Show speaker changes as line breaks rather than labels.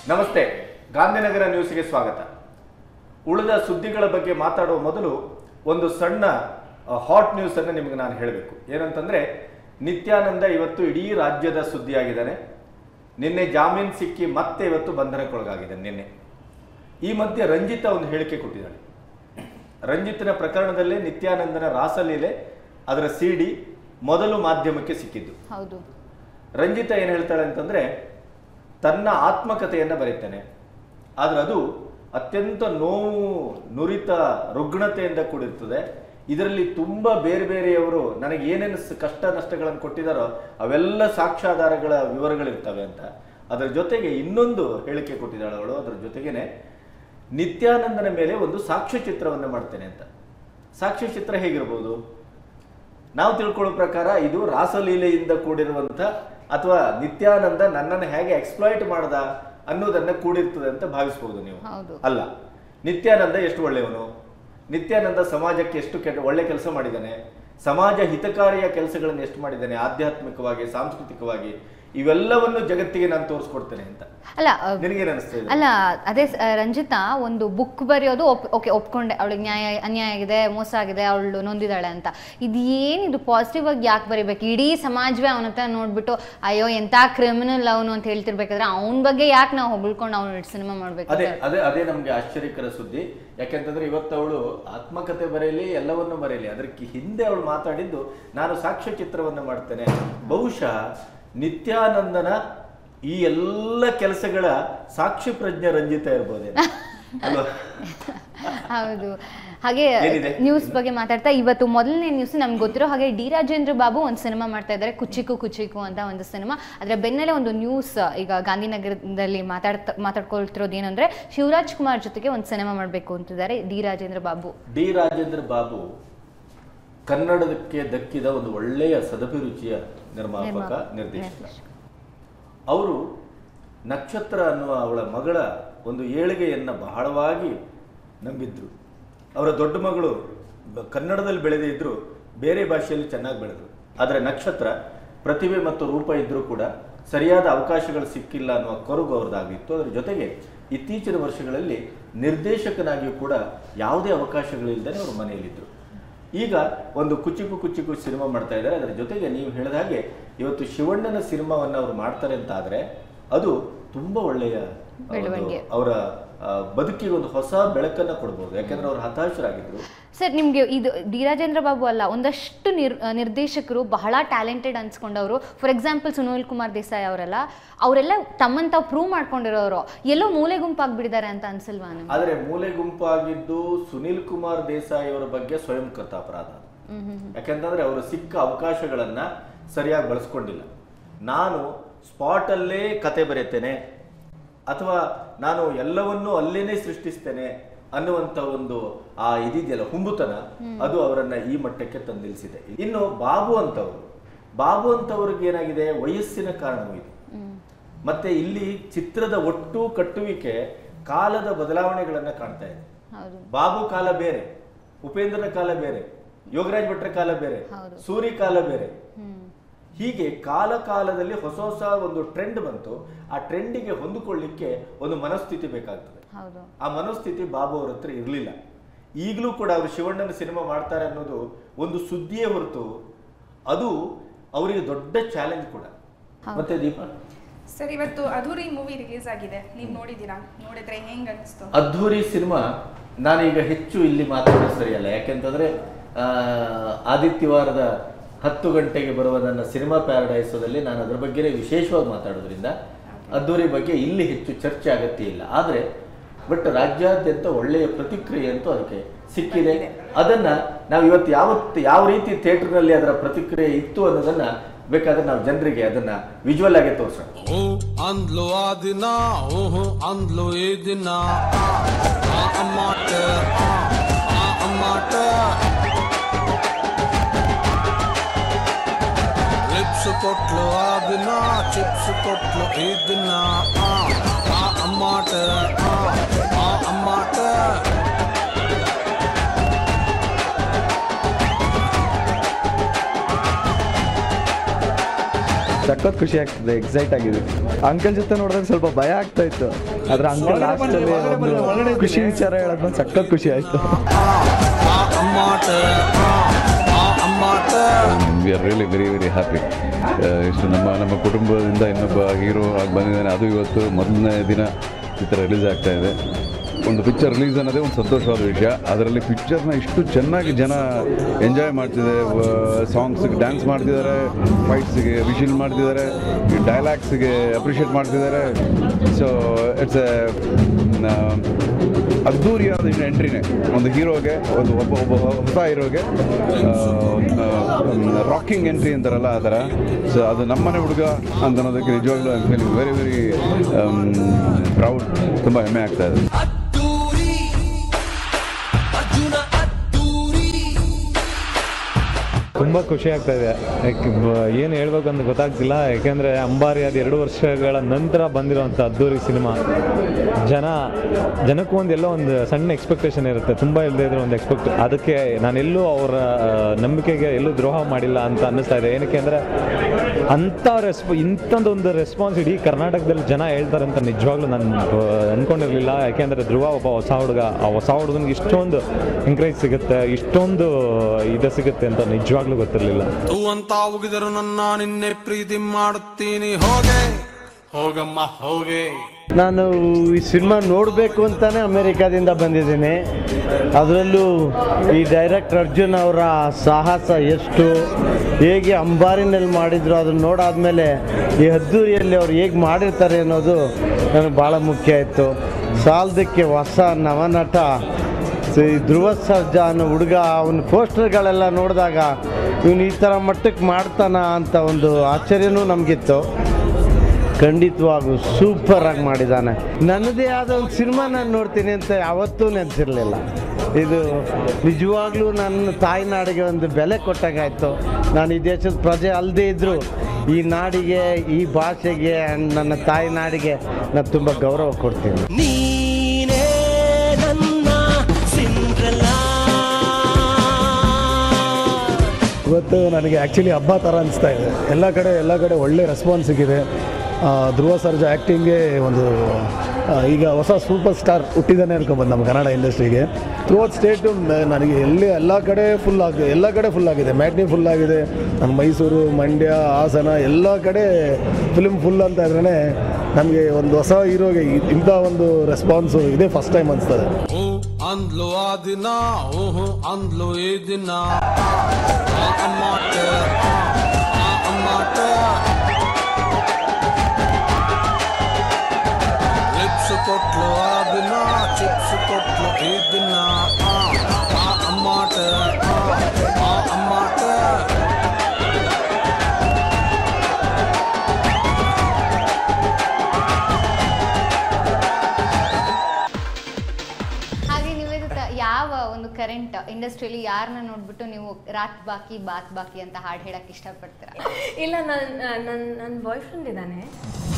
ನಮಸ್ತೆ ಗಾಂಧಿನಗರ ನ್ಯೂಸ್ಗೆ ಸ್ವಾಗತ ಉಳಿದ ಸುದ್ದಿಗಳ ಬಗ್ಗೆ ಮಾತಾಡುವ ಮೊದಲು ಒಂದು ಸಣ್ಣ ಹಾಟ್ ನ್ಯೂಸ್ ಅನ್ನು ನಿಮಗೆ ನಾನು ಹೇಳಬೇಕು ಏನಂತಂದ್ರೆ ನಿತ್ಯಾನಂದ ಇವತ್ತು ಇಡೀ ರಾಜ್ಯದ ಸುದ್ದಿಯಾಗಿದ್ದಾನೆ ನಿನ್ನೆ ಜಾಮೀನು ಸಿಕ್ಕಿ ಮತ್ತೆ ಇವತ್ತು ಬಂಧನಕ್ಕೊಳಗಾಗಿದ್ದಾನೆ ನಿನ್ನೆ ಈ ಮಧ್ಯೆ ರಂಜಿತಾ ಒಂದು ಹೇಳಿಕೆ ಕೊಟ್ಟಿದ್ದಾಳೆ ರಂಜಿತ್ನ ಪ್ರಕರಣದಲ್ಲೇ ನಿತ್ಯಾನಂದನ ರಾಸಲೀಲೆ ಅದರ ಸಿಡಿ ಮೊದಲು ಮಾಧ್ಯಮಕ್ಕೆ ಸಿಕ್ಕಿದ್ದು
ಹೌದು
ರಂಜಿತಾ ಏನು ಹೇಳ್ತಾಳೆ ಅಂತಂದ್ರೆ ತನ್ನ ಆತ್ಮಕಥೆಯನ್ನ ಬರೀತಾನೆ ಆದ್ರೆ ಅದು ಅತ್ಯಂತ ನೋವು ನುರಿತ ರುಗ್ಣತೆಯಿಂದ ಕೂಡಿರ್ತದೆ ಇದರಲ್ಲಿ ತುಂಬಾ ಬೇರೆ ಬೇರೆಯವರು ನನಗೆ ಏನೇನು ಸ- ಕಷ್ಟ ನಷ್ಟಗಳನ್ನು ಕೊಟ್ಟಿದ್ದಾರೋ ಅವೆಲ್ಲ ಸಾಕ್ಷ್ಯಾಧಾರಗಳ ವಿವರಗಳಿರ್ತವೆ ಅಂತ ಅದರ ಜೊತೆಗೆ ಇನ್ನೊಂದು ಹೇಳಿಕೆ ಕೊಟ್ಟಿದ್ದಾಳೆ ಅವಳು ಅದರ ಜೊತೆಗೇನೆ ನಿತ್ಯಾನಂದನ ಮೇಲೆ ಒಂದು ಸಾಕ್ಷ್ಯಚಿತ್ರವನ್ನು ಮಾಡ್ತೇನೆ ಅಂತ ಸಾಕ್ಷ್ಯಚಿತ್ರ ಹೇಗಿರ್ಬೋದು ನಾವು ತಿಳ್ಕೊಳ್ಳೋ ಪ್ರಕಾರ ಇದು ರಾಸಲೀಲೆಯಿಂದ ಕೂಡಿರುವಂತ ಅಥವಾ ನಿತ್ಯಾನಂದ ನನ್ನನ್ನು ಹೇಗೆ ಎಕ್ಸ್ಪ್ಲಾಯ್ಟ್ ಮಾಡ್ದ ಅನ್ನೋದನ್ನ ಕೂಡಿರ್ತದೆ ಅಂತ ಭಾವಿಸ್ಬೋದು ನೀವು
ಹೌದು.
ಅಲ್ಲ ನಿತ್ಯಾನಂದ ಎಷ್ಟು ಒಳ್ಳೆಯವನು ನಿತ್ಯಾನಂದ ಸಮಾಜಕ್ಕೆ ಎಷ್ಟು ಕೆಟ್ಟ ಒಳ್ಳೆ ಕೆಲಸ ಮಾಡಿದ್ದಾನೆ ಸಮಾಜ ಹಿತಕಾರಿಯ ಕೆಲಸಗಳನ್ನು ಎಷ್ಟು ಮಾಡಿದ್ದಾನೆ ಆಧ್ಯಾತ್ಮಿಕವಾಗಿ ಸಾಂಸ್ಕೃತಿಕವಾಗಿ ಇವೆಲ್ಲವನ್ನು ಜಗತ್ತಿಗೆ ನಾನು ತೋರಿಸ್ಕೊಡ್ತೇನೆ ಅಂತ
ಅಲ್ಲ ಅ,
ನಿನಗೇನು ಅನಿಸ್ತಾ ಇದೆ
ಅಲ್ಲ ಅದೇ ಸ- ರಂಜಿತಾ ಒಂದು ಬುಕ್ ಬರೆಯೋದು ಓಕೆ ಒಪ್ಕೊಂಡೆ ಅವಳಿಗೆ ನ್ಯಾಯ ಅನ್ಯಾಯ ಆಗಿದೆ ಮೋಸ ಆಗಿದೆ ಅವಳು ನೊಂದಿದ್ದಾಳೆ ಅಂತ ಇದು ಏನಿದು ಪಾಸಿಟಿವ್ ಆಗಿ ಯಾಕೆ ಬರಿಬೇಕು ಇಡೀ ಸಮಾಜವೇ ಅವನ ಹತ್ರ ನೋಡ್ಬಿಟ್ಟು ಅಯ್ಯೋ ಎಂತ ಕ್ರಿಮಿನಲ್ ಅವನು ಅಂತ ಹೇಳ್ತಿರ್ಬೇಕಾದ್ರೆ ಅವನ ಬಗ್ಗೆ ಯಾಕೆ ನಾವು ಹೊಗಳ್ಕೊಂಡು ಅವನು ಸಿನಿಮಾ ಮಾಡ್ಬೇಕು
ಅದೇ ಅದೇ ಅದೇ ನಮ್ಗೆ ಆಶ್ಚರ್ಯಕರ ಸುದ್ದಿ ಯಾಕೆಂತಂದ್ರೆ ಇವತ್ತು ಅವಳು ಆತ್ಮಕಥೆ ಬರೆಯಲಿ ಎಲ್ಲವನ್ನೂ ಬರೆಯಲಿ ಅದಕ್ಕೆ ಹಿಂದೆ ಅವಳು ಮಾತಾಡಿದ್ದು ನಾನು ಸಾಕ್ಷ್ಯ ಚಿತ್ರವನ್ನು ಮಾಡ್ತೇನೆ ಬಹುಶಃ ನಿತ್ಯಾನಂದನ ಈ ಎಲ್ಲ ಕೆಲಸಗಳ ಸಾಕ್ಷಿ ಪ್ರಜ್ಞೆ ರಂಜಿತ ಇರ್ಬೋದೇನೋ ಅಲ್ವಾ
ಹೌದು ಹಾಗೆ
ಏನಿದೆ?
ನ್ಯೂಸ್ ಬಗ್ಗೆ ಮಾತಾಡ್ತಾ ಇವತ್ತು ಮೊದಲನೇ ನ್ಯೂಸ್ ನಮ್ಗೆ ಗೊತ್ತಿರೋ ಹಾಗೆ ಡಿ ರಾಜೇಂದ್ರ ಬಾಬು ಒಂದು ಸಿನಿಮಾ ಮಾಡ್ತಾ ಇದ್ದಾರೆ ಕುಚಿಕು ಕುಚಿಕು ಅಂತ ಒಂದು ಸಿನಿಮಾ ಅದರ ಬೆನ್ನಲ್ಲೇ ಒಂದು ನ್ಯೂಸ್ ಈಗ ಗಾಂಧಿನಗರದಲ್ಲಿ ಮಾತಾಡ್ತಾ ಮಾತಾಡ್ಕೊಳ್ತಿರೋದು ಏನು ಅಂದ್ರೆ ಶಿವರಾಜ್ ಕುಮಾರ್ ಜೊತೆಗೆ ಒಂದು ಸಿನಿಮಾ ಮಾಡಬೇಕು ಅಂತಿದ್ದಾರೆ ಡಿ ರಾಜೇಂದ್ರ ಬಾಬು
ಡಿ ರಾಜೇಂದ್ರ ಬಾಬು ಕನ್ನಡಕ್ಕೆ ದಕ್ಕಿದ ಒಂದು ಒಳ್ಳೆಯ ಸದಭಿರುಚಿಯ ನಿರ್ಮಾಪಕ
ನಿರ್ಮಾಪಕ,
ನಿರ್ದೇಶಕ
ನಿರ್ದೇಶಕ.
ಅವರು ನಕ್ಷತ್ರ ಅನ್ನುವ ಅವಳ ಮಗಳ ಒಂದು ಏಳಿಗೆಯನ್ನು ಬಹಳವಾಗಿ ನಂಬಿದ್ರು ಅವರ ದೊಡ್ಡ ಮಗಳು ಬ- ಕನ್ನಡದಲ್ಲಿ ಬೆಳೆದೇ ಇದ್ರು ಬೇರೆ ಭಾಷೆಯಲ್ಲಿ ಚೆನ್ನಾಗಿ ಬೆಳೆದ್ರು ಆದರೆ ನಕ್ಷತ್ರ ಪ್ರತಿಭೆ ಮತ್ತು ರೂಪ ಇದ್ರೂ ಕೂಡ ಸರಿಯಾದ ಅವಕಾಶಗಳು ಸಿಕ್ಕಿಲ್ಲ ಅನ್ನುವ ಕೊರಗು ಅವ್ರದ್ದಾಗಿತ್ತು ಅದರ ಜೊತೆಗೆ ಇತ್ತೀಚಿನ ವರ್ಷಗಳಲ್ಲಿ ನಿರ್ದೇಶಕನಾಗಿಯೂ ಕೂಡ ಯಾವುದೇ ಅವಕಾಶಗಳಿಲ್ಲದೆ ಅವರು ಮನೆಯಲ್ಲಿದ್ದರು ಈಗ ಒಂದು ಕುಚಿಕು ಕುಚಿಕು ಸಿನಿಮಾ ಮಾಡ್ತಾ ಇದ್ದಾರೆ ಅದರ ಜೊತೆಗೆ ನೀವು ಹೇಳಿದ ಹಾಗೆ ಇವತ್ತು ಶಿವಣ್ಣನ ಸಿನಿಮಾವನ್ನು ಅವರು ಮಾಡ್ತಾರೆ ಅಂತ ಆದ್ರೆ ಅದು ತುಂಬಾ ಒಳ್ಳೆಯ ಒಂದು
ಬೆಳವಣಿಗೆ.
ಅವರ ಆ, ಬದುಕಿಗೆ ಒಂದು ಹೊಸ ಬೆಳಕನ್ನ ಕೊಡ್ಬೋದು ಯಾಕಂದ್ರೆ ಅವರು ಹತಾಶರಾಗಿದ್ರು
ಸರ್ ನಿಮಗೆ ಇದು ಡಿ ರಾಜೇಂದ್ರ ಬಾಬು ಅಲ್ಲ ಒಂದಷ್ಟು ನಿರ್ ನಿರ್ದೇಶಕರು ಬಹಳ ಟ್ಯಾಲೆಂಟೆಡ್ ಅನ್ಸ್ಕೊಂಡವರು ಫಾರ್ ಎಕ್ಸಾಂಪಲ್ ಸುನೀಲ್ ಕುಮಾರ್ ದೇಸಾಯಿ ಅವರೆಲ್ಲ ಅವರೆಲ್ಲ ತಮ್ಮನ್ನು ತಾವು ಪ್ರೂವ್ ಮಾಡ್ಕೊಂಡಿರೋರು ಎಲ್ಲೋ ಮೂಲೆ ಗುಂಪಾಗ್ಬಿಟ್ಟಿದ್ದಾರೆ ಅಂತ ಅನ್ಸಲ್ವಾ ನಿಮ್ಗೆ
ಆದರೆ ಮೂಲೆ ಗುಂಪಾಗಿದ್ದು ಸುನಿಲ್ ಕುಮಾರ್ ದೇಸಾಯಿ ಅವರ ಬಗ್ಗೆ ಸ್ವಯಂ ಕೃತ ಅಪರಾಧ ಅದು.
ಹ್ಮ್ ಹ್ಮ್ ಹ್ಮ್.
ಯಾಕೆಂತಂದ್ರೆ ಅವರು ಸಿಕ್ಕ ಅವಕಾಶಗಳನ್ನ ಸರಿಯಾಗಿ ಬಳಸ್ಕೊಂಡಿಲ್ಲ ನಾನು ಸ್ಪಾಟಲ್ಲೇ ಕತೆ ಬರೆಯುತ್ತೇನೆ ಅಥವಾ ನಾನು ಎಲ್ಲವನ್ನೂ ಅಲ್ಲೇನೆ ಸೃಷ್ಟಿಸ್ತೇನೆ ಅನ್ನುವಂಥ ಒಂದು ಆ ಇದಿದೆಯಲ್ಲ ಹುಂಬುತನ ಅದು ಅವರನ್ನ ಈ ಮಟ್ಟಕ್ಕೆ ತಂದಿಳಿಸಿದೆ ಇನ್ನು ಬಾಬು ಅಂತವರು ಬಾಬು ಅಂತವ್ರಿಗೆ ಏನಾಗಿದೆ ವಯಸ್ಸಿನ ಕಾರಣವೂ ಇದೆ
ಹ್ಮ್
ಮತ್ತೆ ಇಲ್ಲಿ ಚಿತ್ರದ ಒಟ್ಟು ಕಟ್ಟುವಿಕೆ ಕಾಲದ ಬದಲಾವಣೆಗಳನ್ನ ಕಾಣ್ತಾ ಇದೆ
ಹೌದು
ಬಾಬು ಕಾಲ ಬೇರೆ ಉಪೇಂದ್ರನ ಕಾಲ ಬೇರೆ ಯೋಗರಾಜ್ ಭಟ್ರ ಕಾಲ ಬೇರೆ
ಹೌದು.
ಸೂರಿ ಕಾಲ ಬೇರೆ
ಹ್ಮ್
ಹೀಗೆ ಕಾಲ ಕಾಲದಲ್ಲಿ ಹೊಸ ಹೊಸ ಒಂದು ಟ್ರೆಂಡ್ ಬಂತು ಆ ಟ್ರೆಂಡಿಗೆ ಹೊಂದಿಕೊಳ್ಳಿಕ್ಕೆ ಒಂದು ಮನಸ್ಥಿತಿ ಬೇಕಾಗ್ತದೆ
ಹೌದು
ಆ ಮನಸ್ಥಿತಿ ಬಾಬು ಅವ್ರ ಹತ್ರ ಇರಲಿಲ್ಲ ಈಗಲೂ ಕೂಡ ಅವರು ಶಿವಣ್ಣನ ಸಿನಿಮಾ ಮಾಡ್ತಾರೆ ಅನ್ನೋದು ಒಂದು ಸುದ್ದಿಯೇ ಹೊರತು ಅದು ಅವರಿಗೆ ದೊಡ್ಡ ಚಾಲೆಂಜ್ ಕೂಡ
ಹೌದು.
ಮತ್ತೆ ದೀಪ
ಸರ್ ಇವತ್ತು ಅಧೂರಿ ಮೂವಿ ರಿಲೀಸ್ ಆಗಿದೆ ನೀವು ನೋಡಿದ್ದೀರಾ ನೋಡಿದ್ರೆ ಹೆಂಗ್ ಅನಿಸ್ತು
ಅದ್ಧೂರಿ ಸಿನಿಮಾ ನಾನೀಗ ಹೆಚ್ಚು ಇಲ್ಲಿ ಮಾತಾಡೋದು ಸರಿಯಲ್ಲ ಯಾಕೆಂತಂದ್ರೆ ಆ, ಆದಿತ್ಯವಾರದ ಹತ್ತು ಗಂಟೆಗೆ ಬರುವ ನನ್ನ ಸಿನಿಮಾ ಪ್ಯಾರಡೈಸೋದಲ್ಲಿ ನಾನು ಅದ್ರ ಬಗ್ಗೆನೇ ವಿಶೇಷವಾಗಿ ಮಾತಾಡೋದ್ರಿಂದ ಅದ್ದೂರಿ ಬಗ್ಗೆ ಇಲ್ಲಿ ಹೆಚ್ಚು ಚರ್ಚೆ ಅಗತ್ಯ ಇಲ್ಲ ಆದರೆ ಬಟ್ ರಾಜ್ಯಾದ್ಯಂತ ಒಳ್ಳೆಯ ಪ್ರತಿಕ್ರಿಯೆ ಅಂತೂ ಅದಕ್ಕೆ ಸಿಕ್ಕಿದೆ ಅದನ್ನ ನಾವು ಇವತ್ತು ಯಾವತ್ತು ಯಾವ ರೀತಿ ಥಿಯೇಟರ್ನಲ್ಲಿ ಅದರ ಪ್ರತಿಕ್ರಿಯೆ ಇತ್ತು ಅನ್ನೋದನ್ನ ಬೇಕಾದ್ರೆ ನಾವು ಜನರಿಗೆ ಅದನ್ನ ವಿಜುವಲ್ ಆಗಿ ತೋರಿಸೋಣ
ಹ್ಞೂ ಅಂದ್ಲು ಆ ದಿನ ಹ್ಞೂ ಅಂದ್ಲು ಈ ದಿನ ಆ ಅಮ್ಮಾಟ ಆ ಅಮ್ಮಾಟ ಲಿಪ್ಸ್ ಕೊಟ್ಲು ಆ ದಿನ ಚಿಪ್ಸ್ ಕೊಟ್ಲು ಈ ದಿನ ಆ ಆ ಅಮ್ಮಾಟ ಆ ಆ ಅಮ್ಮಾಟ
ಸಖತ್ ಖುಷಿ ಆಗ್ತದೆ ಎಕ್ಸೈಟ್ ಆಗಿದೆ ಅಂಕಲ್ ಜೊತೆ ನೋಡಿದಾಗ ಸ್ವಲ್ಪ ಭಯ ಆಗ್ತಾ ಇತ್ತು ಆದ್ರೆ ಅಂಕಲ್ ಲಾಸ್ಟಲ್ಲಿ ಒಂದು ಖುಷಿ ವಿಚಾರ ಹೇಳೋದು ಬಂದು ಸಖತ್ ಖುಷಿ ಆಯ್ತು
ಆ ಅಮ್ಮಾಟ ಆ ಅಮ್ಮಾಟ
we are really very very happy ಇಷ್ಟು ನಮ್ಮ ನಮ್ಮ ಕುಟುಂಬದಿಂದ ಇನ್ನೊಬ್ಬ ಹೀರೋ ಆಗಿ ಬಂದಿದ್ದಾನೆ ಅದು ಇವತ್ತು ಮೊದಲನೇ ದಿನ ಚಿತ್ರ ರಿಲೀಸ್ ಆಗ್ತಾ ಇದೆ ಒಂದು ಪಿಕ್ಚರ್ ರಿಲೀಸ್ ಅನ್ನೋದೇ ಒಂದು ಸಂತೋಷವಾದ ವಿಷಯ ಅದರಲ್ಲಿ ಪಿಕ್ಚರ್ನ ಇಷ್ಟು ಚೆನ್ನಾಗಿ ಜನ ಎಂಜಾಯ್ ಮಾಡ್ತಿದೆ ಸಾಂಗ್ಸ್ಗೆ ಡ್ಯಾನ್ಸ್ ಮಾಡ್ತಿದ್ದಾರೆ ಫೈಟ್ಸಿಗೆ ವಿಶಿಲ್ ಮಾಡ್ತಿದ್ದಾರೆ ಈ ಡೈಲಾಗ್ಸಿಗೆ ಅಪ್ರಿಷಿಯೇಟ್ ಮಾಡ್ತಿದ್ದಾರೆ ಸೊ ಇಟ್ಸ್ ಎ ಅದ್ಧೂರಿಯಾದ ಎಂಟ್ರಿನೇ ಒಂದು ಹೀರೋಗೆ ಒಂದು ಒಬ್ಬ ಒಬ್ಬ ಹೊಸ ಹೀರೋಗೆ ರಾಕಿಂಗ್ ಎಂಟ್ರಿ ಅಂತಾರಲ್ಲ ಆ ಥರ ಸೊ ಅದು ನಮ್ಮನೆ ಹುಡುಗ ಅಂತ ಅನ್ನೋದಕ್ಕೆ ನಿಜವಾಗ್ಲೂ I feeling very very proud ತುಂಬ ಹೆಮ್ಮೆ ಆಗ್ತಾ ಇದೆ
ತುಂಬ ಖುಷಿ ಆಗ್ತಾ ಇದೆ ಏನು ಹೇಳ್ಬೇಕು ಅಂತ ಗೊತ್ತಾಗ್ತಿಲ್ಲ ಯಾಕೆಂದರೆ ಅಂಬಾರಿ ಅದು ಎರಡು ವರ್ಷಗಳ ನಂತರ ಬಂದಿರೋವಂಥ ಅದ್ದೂರಿ ಸಿನಿಮಾ ಜನ ಜನಕ್ಕೂ ಒಂದು ಎಲ್ಲೋ ಒಂದು ಸಣ್ಣ ಎಕ್ಸ್ಪೆಕ್ಟೇಷನ್ ಇರುತ್ತೆ ತುಂಬ ಇಲ್ಲದೆ ಇದ್ರೆ ಒಂದು ಎಕ್ಸ್ಪೆಕ್ಟ್ ಅದಕ್ಕೆ ನಾನೆಲ್ಲೂ ಅವರ ನಂಬಿಕೆಗೆ ಎಲ್ಲೂ ದ್ರೋಹ ಮಾಡಿಲ್ಲ ಅಂತ ಅನ್ನಿಸ್ತಾ ಇದೆ ಏನಕ್ಕೆ ಅಂದರೆ ಅಂಥ ರೆಸ್ಪ ಇಂಥದ್ದೊಂದು ರೆಸ್ಪಾನ್ಸ್ ಇಡೀ ಕರ್ನಾಟಕದಲ್ಲಿ ಜನ ಹೇಳ್ತಾರೆ ಅಂತ ನಿಜವಾಗ್ಲೂ ನಾನು ಅಂದ್ಕೊಂಡಿರಲಿಲ್ಲ ಯಾಕೆಂದರೆ ಧ್ರುವ ಒಬ್ಬ ಹೊಸ ಹುಡುಗ ಆ ಹೊಸ ಹುಡುಗನಿಗೆ ಇಷ್ಟೊಂದು ಎಂಕರೇಜ್ ಸಿಗುತ್ತೆ ಇಷ್ಟೊಂದು ಇದು ಸಿಗುತ್ತೆ ಅಂತ ನಿಜವಾಗ್ಲೂ ಗೊತ್ತಿರಲಿಲ್ಲ
ತೂ ಅಂತ ಉಗಿದರು ನನ್ನ ನಿನ್ನೆ ಪ್ರೀತಿ ಮಾಡುತ್ತೀನಿ ಹೋಗೆ ಹೋಗಮ್ಮ ಹೋಗೆ
ನಾನು ಈ ಸಿನಿಮಾ ನೋಡಬೇಕು ಅಂತಾನೆ ಅಮೆರಿಕಾದಿಂದ ಬಂದಿದ್ದೀನಿ ಅದರಲ್ಲೂ ಈ ಡೈರೆಕ್ಟರ್ ಅರ್ಜುನ್ ಅವರ ಸಾಹಸ ಎಷ್ಟು ಹೇಗೆ ಅಂಬಾರಿನಲ್ಲಿ ಮಾಡಿದ್ರು ಅದನ್ನು ನೋಡಾದ್ಮೇಲೆ ಈ ಅದ್ದೂರಿಯಲ್ಲಿ ಅವ್ರು ಹೇಗೆ ಮಾಡಿರ್ತಾರೆ ಅನ್ನೋದು ನನಗೆ ಭಾಳ ಮುಖ್ಯ ಆಯಿತು ಸಾಲದಕ್ಕೆ ಹೊಸ ನವನಟ ಸ- ಈ ಧ್ರುವ ಸರ್ಜಾ ಅನ್ನೋ ಹುಡುಗ ಅವನ ಪೋಸ್ಟರ್ಗಳೆಲ್ಲ ನೋಡಿದಾಗ ಇವನು ಈ ಥರ ಮಟ್ಟಕ್ಕೆ ಮಾಡ್ತಾನ ಅಂತ ಒಂದು ಆಶ್ಚರ್ಯನೂ ನಮಗಿತ್ತು ಖಂಡಿತವಾಗೂ ಸೂಪರ್ ಆಗಿ ಮಾಡಿದ್ದಾನೆ ನನ್ನದೇ ಆದ ಒಂದು ಸಿನಿಮಾ ನಾನು ನೋಡ್ತೀನಿ ಅಂತ ಯಾವತ್ತೂ ನೆನೆಸಿರಲಿಲ್ಲ ಇದು ನಿಜವಾಗ್ಲೂ ನನ್ನ ತಾಯ್ನಾಡಿಗೆ ಒಂದು ಬೆಲೆ ಕೊಟ್ಟಾಗಾಯ್ತು ನಾನು ಈ ದೇಶದ ಪ್ರಜೆ ಅಲ್ಲದೇ ಇದ್ದರೂ ಈ ನಾಡಿಗೆ ಈ ಭಾಷೆಗೆ and ನನ್ನ ತಾಯ್ನಾಡಿಗೆ ನಾನು ತುಂಬ ಗೌರವ ಕೊಡ್ತೀನಿ
ನೀನೇ ನನ್ನ ಸಿಂಡ್ರಲಾ
ಇವತ್ತು ನನಗೆ ಆ್ಯಕ್ಚುಲಿ ಹಬ್ಬ ಥರ ಅನಿಸ್ತಾ ಇದೆ ಎಲ್ಲ ಕಡೆ ಎಲ್ಲ ಕಡೆ ಒಳ್ಳೆ ರೆಸ್ಪಾನ್ಸ್ ಸಿಕ್ಕಿದೆ ಆ, ಧ್ರುವ ಸರ್ಜಾ ಆ್ಯಕ್ಟಿಂಗ್ಗೆ ಒಂದು ಆ, ಈಗ ಹೊಸ ಸೂಪರ್ ಸ್ಟಾರ್ ಹುಟ್ಟಿದ್ದಾನೆ ಅನ್ಕೊಂಬಂದು ನಮ್ಮ ಕನ್ನಡ ಇಂಡಸ್ಟ್ರಿಗೆ ಥ್ರೂಔಟ್ ಸ್ಟೇಟು ನನಗೆ ಎಲ್ಲಿ ಎಲ್ಲ ಕಡೆ ಫುಲ್ ಆಗಿದೆ ಎಲ್ಲ ಕಡೆ ಫುಲ್ ಆಗಿದೆ ಮ್ಯಾಟ್ನಿ ಫುಲ್ ಆಗಿದೆ ನಮ್ಮ ಮೈಸೂರು ಮಂಡ್ಯ ಹಾಸನ ಎಲ್ಲ ಕಡೆ ಫಿಲ್ಮ್ ಫುಲ್ ಅಂತ ಇದ್ರೇ ನಮಗೆ ಒಂದು ಹೊಸ ಹೀರೋಗೆ ಇ- ಇಂಥ ಒಂದು ರೆಸ್ಪಾನ್ಸು ಇದೇ ಫಸ್ಟ್ ಟೈಮ್ ಅನಿಸ್ತದೆ
ಹೂ ಅಂದ್ಲು ಆ ದಿನ ಹೂ ಅಂದ್ಲು ಈ ದಿನ ಆ ಅಮ್ಮಾಟ ಆ ಅಮ್ಮಾಟ ಲಿಪ್ಸ್ ಕೊಟ್ಲು ಆ ದಿನ ಚಿಪ್ಸ್ ಕೊಟ್ಲು ಈ ದಿನ ಆ ಆ ಅಮ್ಮಾಟ ಆ ಅಮ್ಮಾಟ
ಹಾಗೆ ನಿವೇದಿತ ಯಾವ ಒಂದು ಕರೆಂಟ್ ಇಂಡಸ್ಟ್ರಿಯಲ್ಲಿ ಯಾರನ್ನ ನೋಡ್ಬಿಟ್ಟು ನೀವು ರಾತ್ ಬಾಕಿ ಬಾತ್ ಬಾಕಿ ಅಂತ ಹಾಡು ಹೇಳಕ್ ಇಷ್ಟಪಡ್ತೀರಾ
ಇಲ್ಲ ನನ್ನ ನನ್ನ ನನ್ನ ಬಾಯ್ ಫ್ರೆಂಡ್ ಇದ್ದಾನೆ